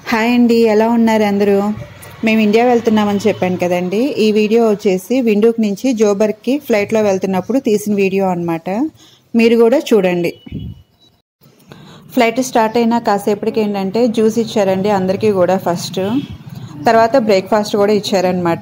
Hi అండి ఎలా ఉన్నారు అందరూ మేము ఇండియా వెళ్తున్నామని చెప్పాను కదండి ఈ వీడియో వచ్చేసి విండూక్ నుంచి జోబర్గ్కి ఫ్లైట్లో వెళ్తున్నప్పుడు తీసిన వీడియో అనమాట మీరు కూడా చూడండి ఫ్లైట్ స్టార్ట్ అయిన కాసేపటికి ఏంటంటే జ్యూస్ ఇచ్చారండి అందరికీ కూడా ఫస్ట్ తర్వాత బ్రేక్ఫాస్ట్ కూడా ఇచ్చారనమాట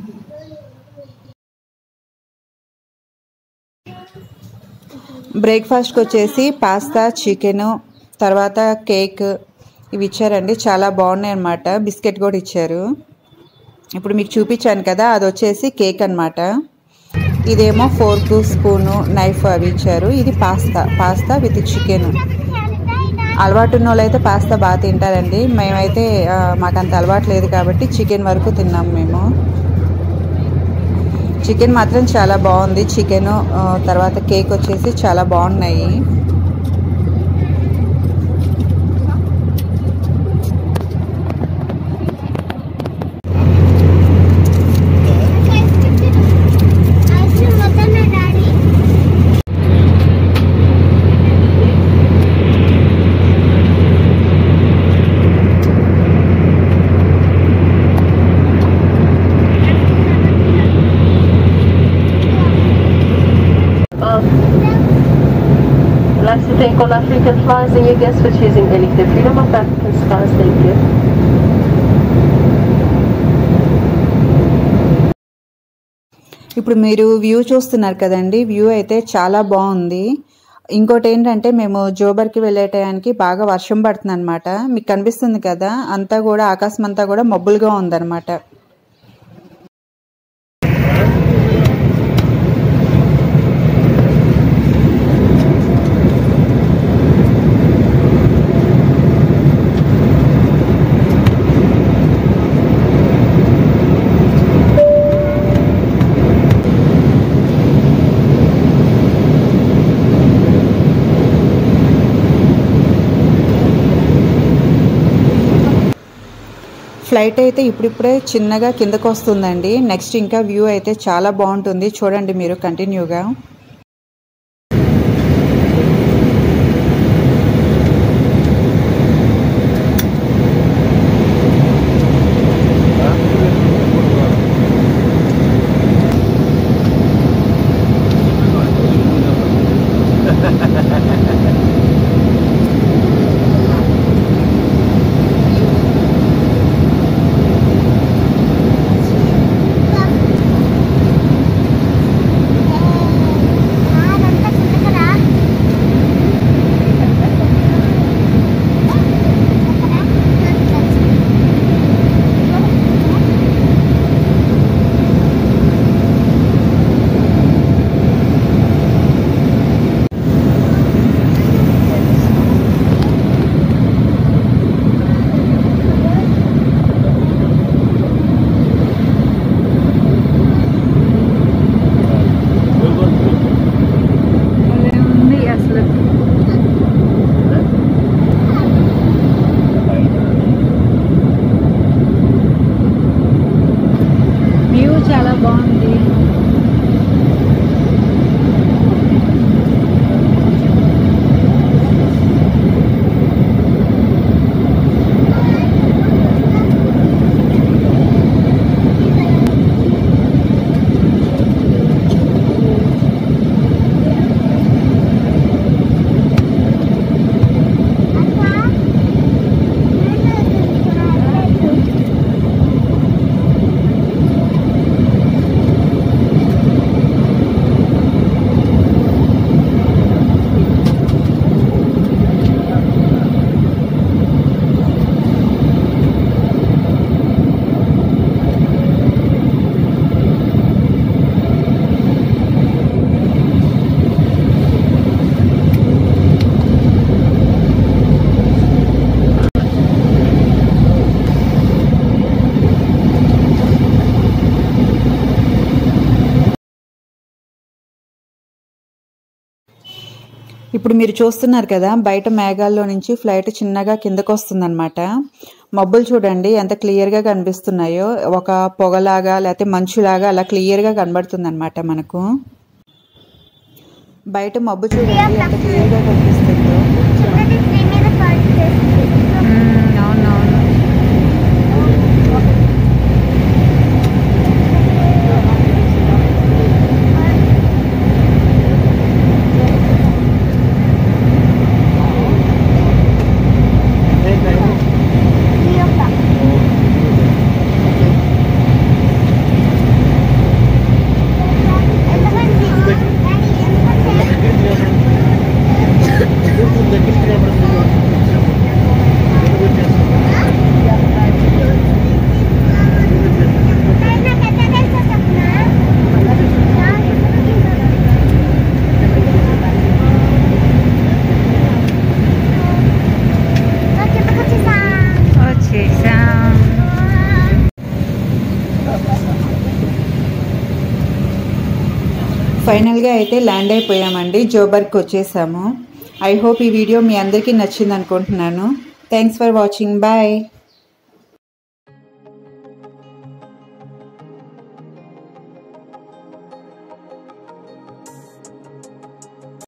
బ్రేక్ఫాస్ట్కి వచ్చేసి పాస్తా చికెను తర్వాత కేక్ ఇవి ఇచ్చారండి చాలా బాగున్నాయి అనమాట బిస్కెట్ కూడా ఇచ్చారు ఇప్పుడు మీకు చూపించాను కదా అది వచ్చేసి కేక్ అనమాట ఇదేమో ఫోర్కు స్పూను నైఫ్ అవి ఇచ్చారు ఇది పాస్తా పాస్తా విత్ చికెన్ అలవాటు ఉన్న అయితే పాస్తా బాగా తింటారండి మేమైతే ఆ, మాకు అంత అలవాటు లేదు కాబట్టి చికెన్ వరకు తిన్నాం మేము చికెన్ మాత్రం చాలా బాగుంది చికెన్ తర్వాత కేక్ వచ్చేసి చాలా బాగున్నాయి ఐస్క్రీమ్ వద్దన్నా daddy I'd like to thank all African flies and your guests for choosing Elite the Freedom of African Skies. Thank you. ఇప్పుడు మీరు వ్యూ చూస్తున్నారు కదండి వ్యూ అయితే చాలా బాగుంది ఇంకోటి ఏంటంటే మేము జోబర్కి వెళ్ళే టయానికి బాగా వర్షం పడుతుంది అనమాట మీకు కనిపిస్తుంది కదా అంతా కూడా ఆకాశం అంతా కూడా మబ్బులుగా ఉందన్నమాట ఫ్లైట్ అయితే ఇప్పుడిప్పుడే చిన్నగా కిందకు వస్తుందండి నెక్స్ట్ ఇంకా వ్యూ అయితే చాలా బాగుంటుంది చూడండి మీరు కంటిన్యూగా అదంతా కిందకరా వ్యూ చాలా బాగుంది ఇప్పుడు మీరు చూస్తున్నారు కదా బయట మేఘాల్లో నుంచి ఫ్లైట్ చిన్నగా కిందకు వస్తుందన్నమాట మబ్బులు చూడండి ఎంత క్లియర్గా కనిపిస్తున్నాయో ఒక పొగలాగా లేకపోతే మంచులాగా అలా క్లియర్గా కనబడుతుంది అనమాట మనకు బయట మబ్బు చూడండి ఎంత క్లియర్గా కనిపిస్తుందో చిన్నది ట్రీ మీద పడుతుంది అవునవును ఫైనల్గా అయితే ల్యాండ్ అయిపోయామండి జోబర్కి వచ్చేసాము ఐ హోప్ ఈ వీడియో మీ అందరికీ నచ్చింది అనుకుంటున్నాను థ్యాంక్స్ ఫర్ వాచింగ్ బాయ్